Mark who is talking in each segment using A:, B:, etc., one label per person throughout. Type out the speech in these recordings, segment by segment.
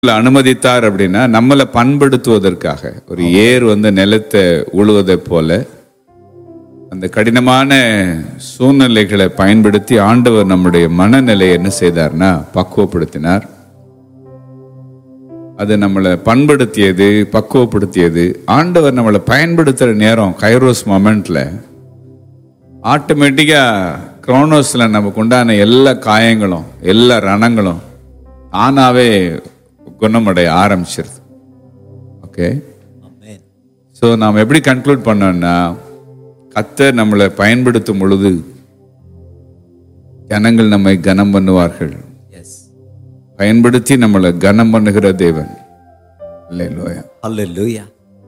A: நம்மளை அனுமதித்தார் அப்படின்னா நம்மளை பண்படுத்துவதற்காக ஒரு ஏர் வந்து நிலத்தை உழுவதை போல அந்த கடினமான சூழ்நிலைகளை பயன்படுத்தி ஆண்டவர் நம்முடைய மனநிலையை என்ன செய்தார்னா பக்குவப்படுத்தினார் அது நம்மளை பண்படுத்தியது பக்குவப்படுத்தியது ஆண்டவர் நம்மளை பயன்படுத்துகிற நேரம் கைரோஸ் மொமெண்ட்ல ஆட்டோமேட்டிக்கா குரோனோஸ்ல நமக்கு உண்டான எல்லா காயங்களும் எல்லா ரணங்களும் ஆனாவே குணமடைய ஆரம்பிச்சிருது ஓகே
B: Amen.
A: ஸோ நாம் எப்படி கன்க்ளூட் பண்ணோம்னா கத்தர் நம்மளை பயன்படுத்தும் பொழுது ஜனங்கள் நம்மை கனம் பண்ணுவார்கள்
B: Yes.
A: பயன்படுத்தி நம்மளை கனம் பண்ணுகிற தேவன் இல்லையா
B: Hallelujah.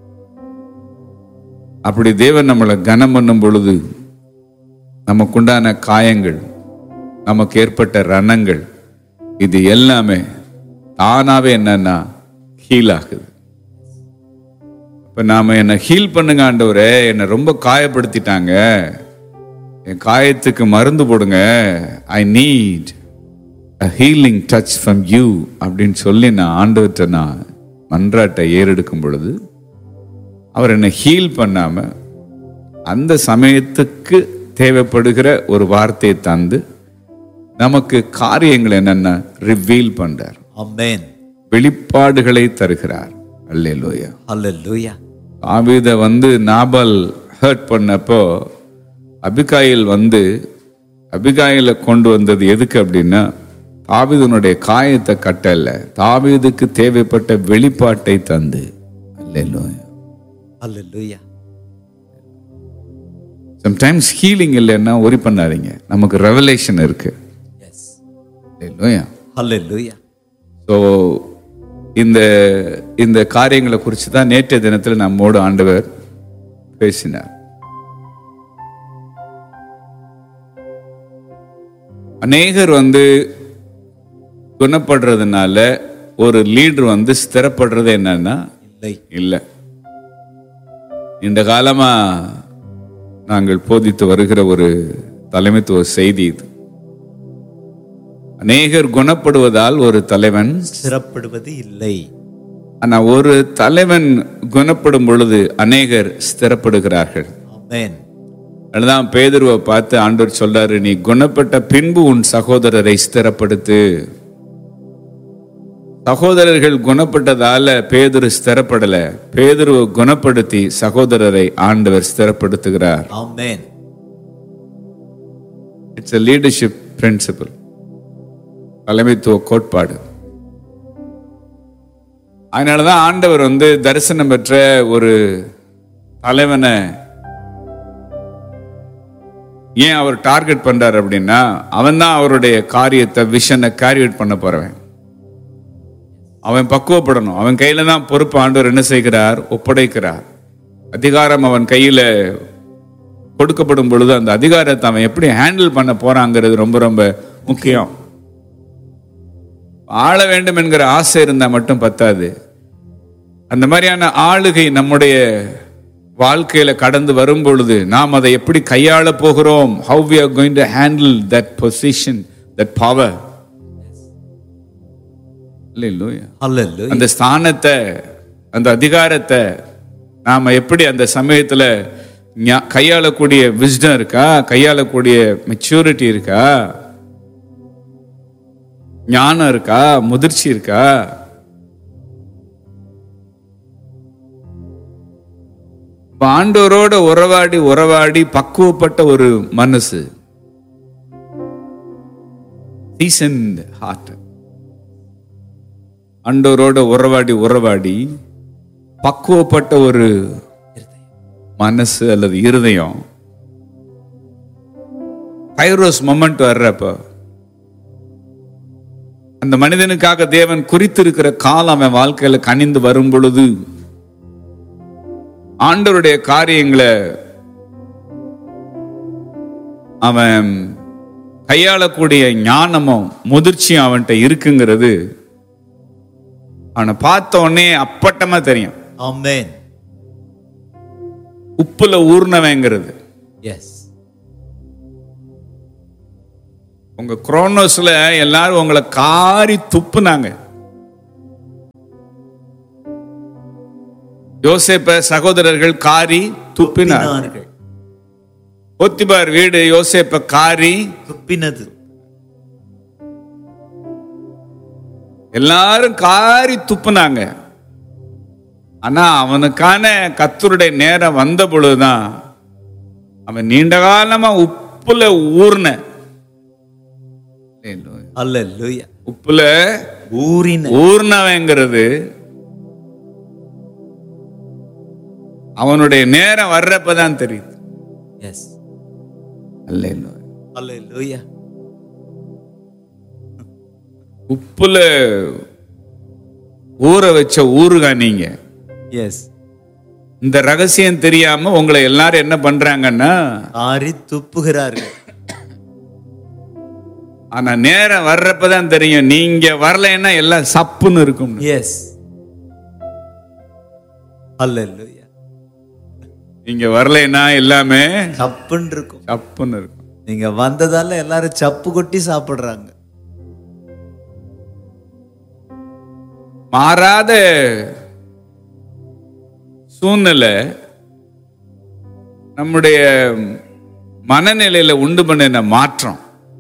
A: அப்படி தேவன் நம்மளை கனம் பண்ணும் பொழுது நமக்குண்டான காயங்கள் நமக்கு ஏற்பட்ட ரணங்கள் இது எல்லாமே தானாவே என்னன்னா ஹீல் ஆகுது இப்ப நாம என்ன ஹீல் பண்ணுங்க ஆண்டவரே என்னை ரொம்ப காயப்படுத்திட்டாங்க என் காயத்துக்கு மருந்து போடுங்க I need a healing touch from you அப்படின்னு சொல்லி நான் ஆண்டவர்கிட்ட நான் மன்றாட்டை ஏறெடுக்கும் பொழுது அவர் என்னை ஹீல் பண்ணாம அந்த சமயத்துக்கு தேவைப்படுகிற ஒரு வார்த்தையை தந்து நமக்கு காரியங்கள் என்னென்ன ரிவீல் பண்றார்
B: Amen.
A: வெளிப்பாடுகளை தருகிறார் அல்லேலூயா
B: Hallelujah.
A: ஆவித வந்து நாபல் ஹர்ட் பண்ணப்போ அபிகாயில் வந்து அபிகாயில கொண்டு வந்தது எதுக்கு அப்படின்னா தாவீதுனுடைய காயத்தை கட்டல தாவீதுக்கு தேவைப்பட்ட வெளிப்பாட்டை தந்து அல்லேலூயா
B: Hallelujah.
A: சம்டைம்ஸ் ஹீலிங் இல்லைன்னா ஒரி பண்ணாதீங்க நமக்கு ரெவலேஷன் இருக்கு
B: Yes.
A: இல்லையா
B: Hallelujah.
A: ஸோ இந்த இந்த காரியங்களை குறித்து தான் நேற்றைய தினத்தில் நம்மோடு ஆண்டவர் பேசினார் அநேகர் வந்து குணப்படுறதுனால ஒரு லீடர் வந்து ஸ்திரப்படுறது என்னன்னா
B: இல்லை
A: இல்லை இந்த காலமா நாங்கள் போதித்து வருகிற ஒரு தலைமைத்துவ செய்தி இது அநேகர் குணப்படுவதால் ஒரு தலைவன்
B: சிறப்படுவது இல்லை
A: ஆனா ஒரு தலைவன் குணப்படும் பொழுது அநேகர் ஸ்திரப்படுகிறார்கள்
B: Amen.
A: அதுதான் பேதுருவை பார்த்து ஆண்டவர் சொல்றாரு நீ குணப்பட்ட பின்பு உன் சகோதரரை ஸ்திரப்படுத்து சகோதரர்கள் குணப்பட்டதால பேதுரு ஸ்திரப்படல பேதுருவை குணப்படுத்தி சகோதரரை ஆண்டவர் ஸ்திரப்படுத்துகிறார்
B: Amen.
A: It's a leadership principle தலைமைத்துவ கோட்பாடு அதனாலதான் ஆண்டவர் வந்து தரிசனம் பெற்ற ஒரு தலைவனை ஏன் அவர் டார்கெட் பண்றார் அப்படின்னா அவன் தான் அவருடைய காரியத்தை விஷனை கேரியட் பண்ண போறவன் அவன் பக்குவப்படணும் அவன் கையில தான் பொறுப்பு ஆண்டவர் என்ன செய்கிறார் ஒப்படைக்கிறார் அதிகாரம் அவன் கையில கொடுக்கப்படும் பொழுது அந்த அதிகாரத்தை அவன் எப்படி ஹேண்டில் பண்ண போறாங்கிறது ரொம்ப ரொம்ப முக்கியம் ஆள வேண்டும் என்கிற ஆசை இருந்தா மட்டும் பத்தாது அந்த மாதிரியான ஆளுகை நம்முடைய வாழ்க்கையில கடந்து வரும் பொழுது நாம் அதை எப்படி கையாள போகிறோம் how we are going to handle that position that power இல்லையா
B: Hallelujah.
A: அந்த ஸ்தானத்தை அந்த அதிகாரத்தை நாம எப்படி அந்த சமயத்துல ஞா- கையாளக்கூடிய விஸ்டம் இருக்கா கையாளக்கூடிய மெச்சூரிட்டி இருக்கா ஞானம் இருக்கா முதிர்ச்சி இருக்கா இப்ப ஆண்டவரோட உறவாடி உறவாடி பக்குவப்பட்ட ஒரு மனசு seasoned heart ஆண்டவரோட உறவாடி உறவாடி பக்குவப்பட்ட ஒரு மனசு அல்லது இருதயம் கைரோஸ் மொமெண்ட் வர்றப்ப அந்த மனிதனுக்காக தேவன் குறித்திருக்கிற காலம் அவன் வாழ்க்கையில கனிந்து வரும் பொழுது ஆண்டவருடைய காரியங்களை அவன் கையாளக்கூடிய ஞானமும் முதிர்ச்சியும் அவன்கிட்ட இருக்குங்கிறது அவனை பார்த்த உடனே அப்பட்டமா தெரியும்
B: Amen.
A: உப்புல ஊர்னவங்கிறது
B: Yes.
A: உங்க குரோனோஸ்ல எல்லாரும் உங்களை காரி துப்புனாங்க யோசேப்ப சகோதரர்கள் காரி துப்பினார்
B: துப்பினார்கள்
A: பொத்திபார் வீடு யோசேப்ப காரி
B: துப்பினது
A: எல்லாரும் காரி துப்புனாங்க ஆனா அவனுக்கான கத்தருடைய நேரம் வந்த பொழுதுதான் அவன் நீண்ட காலமா உப்புல ஊர்ன
B: அல்லேலூயா
A: உப்புல
B: ஊறின
A: ஊர்னவங்கிறது அவனுடைய நேரம் வர்றப்பதான் தெரியுது
B: எஸ்
A: அல்லேலூயா.
B: அல்லேலூயா
A: உப்புல ஊற வச்ச ஊருகா நீங்க
B: எஸ்
A: இந்த ரகசியம் தெரியாம உங்களை எல்லாரும் என்ன பண்றாங்கன்னா
B: ஆறி துப்புகிறார்கள்
A: ஆனா நேரம் வர்றப்பதான் தெரியும் நீங்க வரலைன்னா எல்லாம் சப்புன்னு இருக்கும்
B: எஸ் அல்லேலூயா
A: நீங்க வரலைன்னா எல்லாமே
B: சப்புன்னு இருக்கும்
A: சப்புன்னு இருக்கும்
B: நீங்க வந்ததால எல்லாரும் சப்பு கொட்டி சாப்பிடுறாங்க
A: மாறாத சூழ்நிலை நம்முடைய மனநிலையில உண்டு பண்ணின மாற்றம்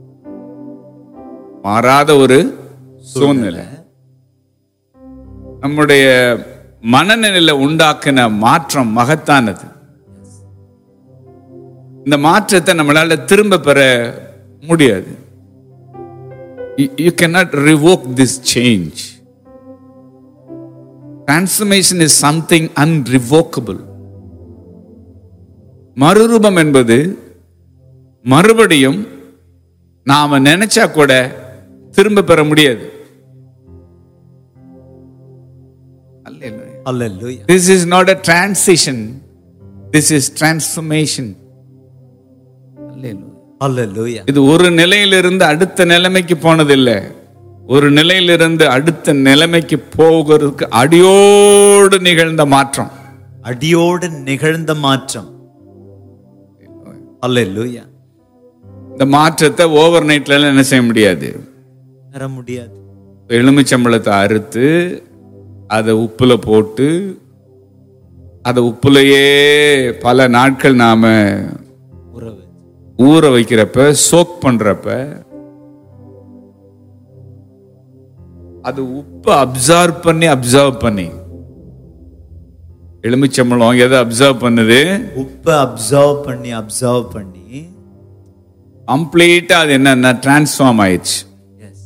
A: மாறாத ஒரு சூழ்நிலை நம்முடைய மனநிலையில உண்டாக்கின மாற்றம் மகத்தானது இந்த மாற்றத்தை நம்மளால திரும்ப பெற முடியாது you cannot revoke this change transformation is something unrevocable மறுரூபம் என்பது மறுபடியும் நாம நினைச்சா கூட திரும்ப பெற முடியாது
B: அல்லேலூயா
A: this is not a transition this is transformation
B: அல்லேலூயா
A: இது ஒரு நிலையிலிருந்து அடுத்த நிலைமைக்கு போனதில்லை ஒரு நிலையிலிருந்து அடுத்த நிலைமைக்கு போகிறதுக்கு அடியோடு நிகழ்ந்த மாற்றம்
B: அடியோடு நிகழ்ந்த மாற்றம் அல்லேலூயா
A: இந்த மாற்றத்தை ஓவர் நைட்ல என்ன செய்ய முடியாது
B: வர முடியாது
A: எலுமிச்சம்பழத்தை அறுத்து அதை உப்புல போட்டு அதை உப்புலையே பல நாட்கள் நாம
B: உறவு
A: ஊற வைக்கிறப்ப சோக் பண்றப்ப அது உப்பு அப்சர்வ் பண்ணி அப்சர்வ் பண்ணி எலுமிச்சம்பழம் எதை அப்சர்வ் பண்ணுது
B: உப்பை அப்சர்வ் பண்ணி அப்சர்வ் பண்ணி
A: கம்ப்ளீட்டா அது என்னன்னா டிரான்ஸ்ஃபார்ம் ஆயிடுச்சு
B: எஸ்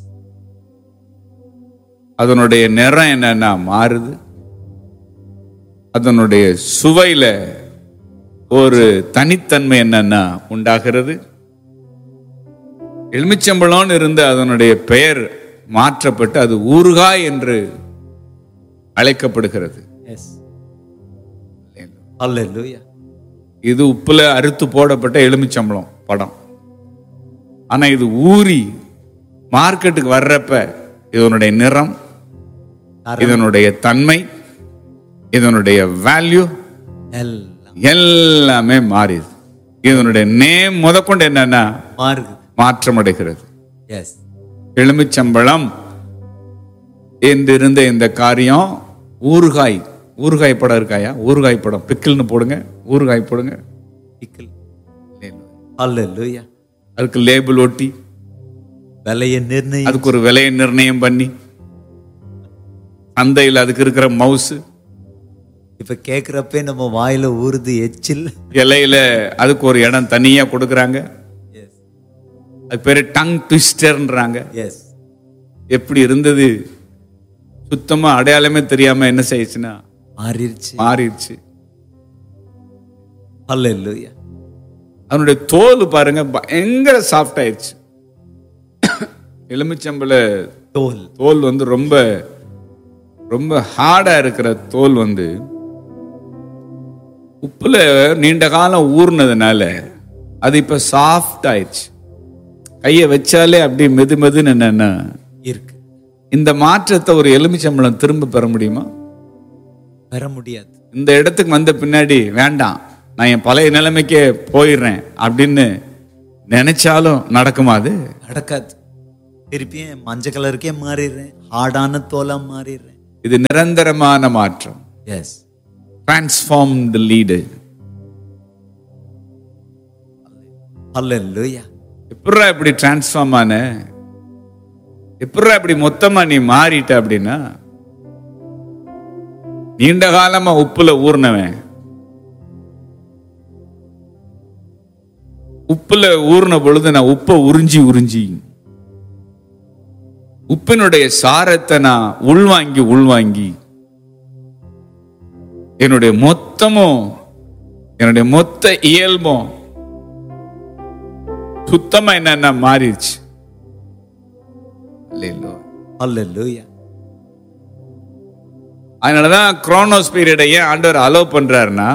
A: அதனுடைய நிறம் என்னன்னா மாறுது அதனுடைய சுவையில ஒரு தனித்தன்மை என்னன்னா உண்டாகிறது எலுமிச்சம்பழம்னு இருந்த அதனுடைய பெயர் மாற்றப்பட்டு அது ஊறுகாய் என்று அழைக்கப்படுகிறது
B: எஸ் அல்லேலூயா
A: இது உப்புல அறுத்து போடப்பட்ட எலுமிச்சம்பழம் படம் ஆனா இது ஊறி மார்க்கெட்டுக்கு வர்றப்ப இதனுடைய நிறம் இதனுடைய தன்மை இதனுடைய வேல்யூ
B: எல்லாம்
A: எல்லாமே மாறிது இதனுடைய நேம் முதற்கொண்டு என்னன்னா
B: மாறுது
A: மாற்றமடைகிறது
B: எஸ்
A: எலுமிச்சம்பழம் என்றிருந்த இந்த காரியம் ஊறுகாய் ஊறுகாய் படம் இருக்காயா ஊறுகாய் படம் பிக்கிள்னு போடுங்க ஊறுகாய் போடுங்க
B: இக்கல் அல்லேலூயா
A: அதுக்கு லேபிள் ஒட்டி
B: விலையை நிர்ணயம்
A: அதுக்கு ஒரு விலையை நிர்ணயம் பண்ணி சந்தையில் அதுக்கு இருக்கிற மவுஸ்
B: இப்ப கேக்குறப்பே நம்ம வாயில ஊறுது எச்சில்
A: இலையில அதுக்கு ஒரு இடம் தனியா கொடுக்குறாங்க
B: எஸ்
A: அது பேரு டங் ட்விஸ்டர்ன்றாங்க
B: எஸ்
A: எப்படி இருந்தது சுத்தமா அடையாளமே தெரியாம என்ன செய்யுச்சுன்னா
B: மாறிடுச்சு
A: மாறிடுச்சு
B: அல்லேலூயா
A: அதனுடைய தோல் பாருங்க பயங்கர சாஃப்ட் ஆயிடுச்சு எலுமிச்சம்பழ
B: தோல்
A: தோல் வந்து ரொம்ப ரொம்ப ஹார்டா இருக்கிற தோல் வந்து உப்புல நீண்ட காலம் ஊர்னதுனால அது இப்ப சாஃப்ட் ஆயிடுச்சு கையை வச்சாலே அப்படியே மெது மெதுன்னு என்னன்னா
B: இருக்கு
A: இந்த மாற்றத்தை ஒரு எலுமிச்சம்பழம் திரும்ப பெற முடியுமா
B: பெற முடியாது
A: இந்த இடத்துக்கு வந்த பின்னாடி வேண்டாம் நான் என் பழைய நிலைமைக்கே போயிடுறேன் அப்படின்னு நினைச்சாலும் நடக்குமா அது
B: நடக்காது திருப்பியும் மஞ்சள் கலருக்கே மாறிடுறேன் ஹார்டான தோலா மாறிடுறேன்
A: இது நிரந்தரமான மாற்றம்
B: எஸ்
A: டிரான்ஸ்ஃபார்ம்டு லீடு
B: ஹalleluya
A: எப்படா இப்படி டிரான்ஸ்ஃபார்ம் ஆன எப்படா இப்படி மொத்தமா நீ மாறிட்ட அப்படின்னா நீண்ட காலமா உப்புல ஊர்னவன் உப்புல ஊர்ன பொழுது நான் உப்பை உறிஞ்சி உறிஞ்சி உப்பினுடைய சாரத்தை நான் உள்வாங்கி உள்வாங்கி என்னுடைய மொத்தமும் என்னுடைய மொத்த இயல்பும் சுத்தமா என்னென்ன மாறிடுச்சு இல்லைங்களோ
B: ஹalleluya
A: அதனாலதான் குரோனோஸ் பீரியடை ஏன் ஆண்டவர் அலோவ் பண்றாருன்னா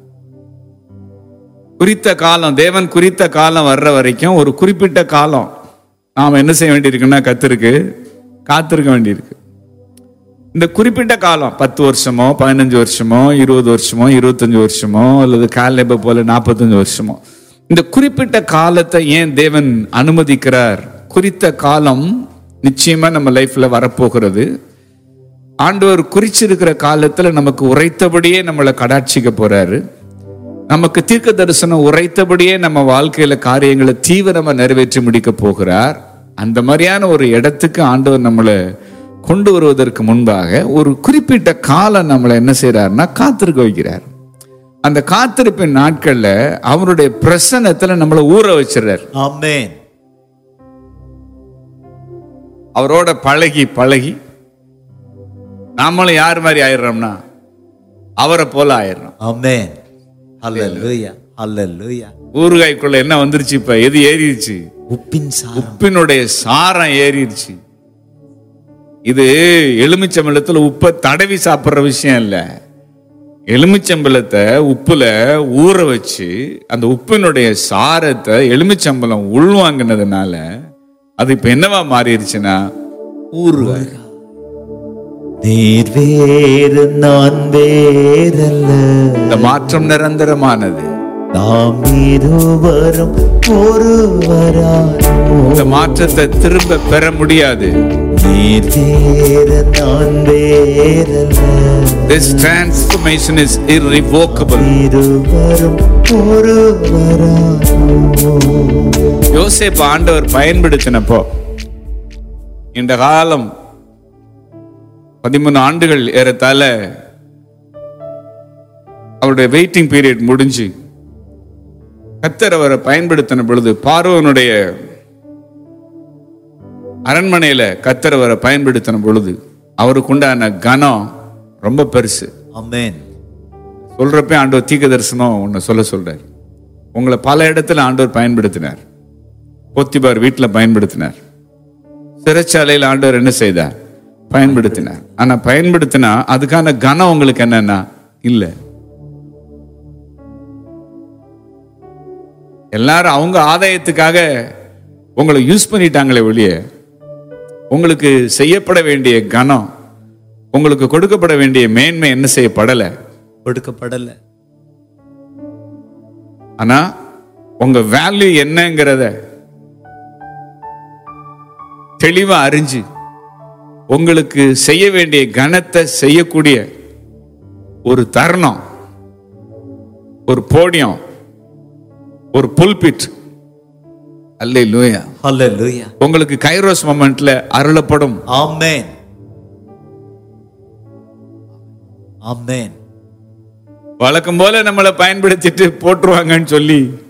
A: குறித்த காலம் தேவன் குறித்த காலம் வர்ற வரைக்கும் ஒரு குறிப்பிட்ட காலம் நாம் என்ன செய்ய வேண்டியிருக்குன்னா கத்திருக்கு காத்திருக்க வேண்டியிருக்கு இந்த குறிப்பிட்ட காலம் பத்து வருஷமோ பதினஞ்சு வருஷமோ இருபது வருஷமோ இருபத்தஞ்சு வருஷமோ அல்லது காலேப போல நாற்பத்தஞ்சு வருஷமோ இந்த குறிப்பிட்ட காலத்தை ஏன் தேவன் அனுமதிக்கிறார் குறித்த காலம் நிச்சயமா நம்ம லைஃப்ல வரப்போகிறது ஆண்டவர் குறிச்சிருக்கிற காலத்துல நமக்கு உரைத்தபடியே நம்மளை கடாட்சிக்க போறாரு நமக்கு தீர்க்க தரிசனம் உரைத்தபடியே நம்ம வாழ்க்கையில காரியங்களை தீவிரமா நிறைவேற்றி முடிக்க போகிறார் அந்த மாதிரியான ஒரு இடத்துக்கு ஆண்டவர் நம்மளை கொண்டு வருவதற்கு முன்பாக ஒரு குறிப்பிட்ட காலம் நம்மளை என்ன செய்யறாருன்னா காத்திருக்க வைக்கிறார் அந்த காத்திருப்பின் நாட்கள்ல அவருடைய பிரசன்னத்துல நம்மளை ஊற வச்சிடுறார்
B: ஆமென்
A: அவரோட பழகி பழகி நாமளும் யார் மாதிரி ஆயிடுறோம்னா அவரை போல ஆயிடுறோம்
B: ஆமென் ஹalleluya ஹalleluya
A: ஊறுகாய்க்குள்ள என்ன வந்துருச்சு இப்ப எது ஏறிடுச்சு
B: உப்பின் சாரம்
A: உப்பினுடைய சாரம் ஏறிடுச்சு இது எலுமிச்சம்பழத்துல உப்பை தடவி சாப்பிடுற விஷயம் இல்ல எலுமிச்சம்பழத்தை உப்புல ஊற வச்சு அந்த உப்பினுடைய சாரத்தை எலுமிச்சம்பழம் உள்வாங்கினதுனால அது இப்ப என்னவா மாறிடுச்சுன்னா ஊறுகாய்
B: நீர் வேறு நான் வேறல்ல
A: இந்த மாற்றம் நிரந்தரமானது
B: நாம் இருவரும் ஒருவராய்
A: இந்த மாற்றத்தை திரும்ப பெற முடியாது
B: நீர் வேறு நான் வேறல்ல
A: This transformation is irrevocable.
B: இருவரும் ஒருவராய்
A: யோசேப்பு ஆண்டவர் பயன்படுத்தினப்போ இந்த காலம் பதிமூணு ஆண்டுகள் ஏறத்தாழ அவருடைய வெயிட்டிங் பீரியட் முடிஞ்சு கத்தர் அவரை பயன்படுத்தின பொழுது பார்வனுடைய அரண்மனையில கத்தர் அவரை பயன்படுத்தின பொழுது அவருக்கு உண்டான கனம் ரொம்ப பெருசு
B: ஆமென்
A: சொல்றப்ப ஆண்டவர் தீர்க்க தரிசனம் ஒன்று சொல்ல சொல்றார் உங்களை பல இடத்துல ஆண்டவர் பயன்படுத்தினார் போத்திபார் வீட்டில் பயன்படுத்தினார் சிறைச்சாலையில் ஆண்டவர் என்ன செய்தார் பயன்படுத்தினார் ஆனா பயன்படுத்தினா அதுக்கான கனம் உங்களுக்கு என்னன்னா இல்லை எல்லாரும் அவங்க ஆதாயத்துக்காக உங்களை யூஸ் பண்ணிட்டாங்களே ஒழிய உங்களுக்கு செய்யப்பட வேண்டிய கனம் உங்களுக்கு கொடுக்கப்பட வேண்டிய மேன்மை என்ன செய்யப்படலை
B: கொடுக்கப்படல
A: ஆனா உங்க வேல்யூ என்னங்கிறத தெளிவா அறிஞ்சு உங்களுக்கு செய்ய வேண்டிய கணத்தை செய்யக்கூடிய ஒரு தருணம் ஒரு போடியம் ஒரு புல்பிட் அல்ல லூயா
B: ஹalleluya
A: உங்களுக்கு கைரோஸ் மொமெண்ட்ல அருளப்படும்
B: ஆமென் ஆமென்
A: வழக்கம் போல நம்மளை பயன்படுத்திட்டு போட்டுருவாங்கன்னு சொல்லி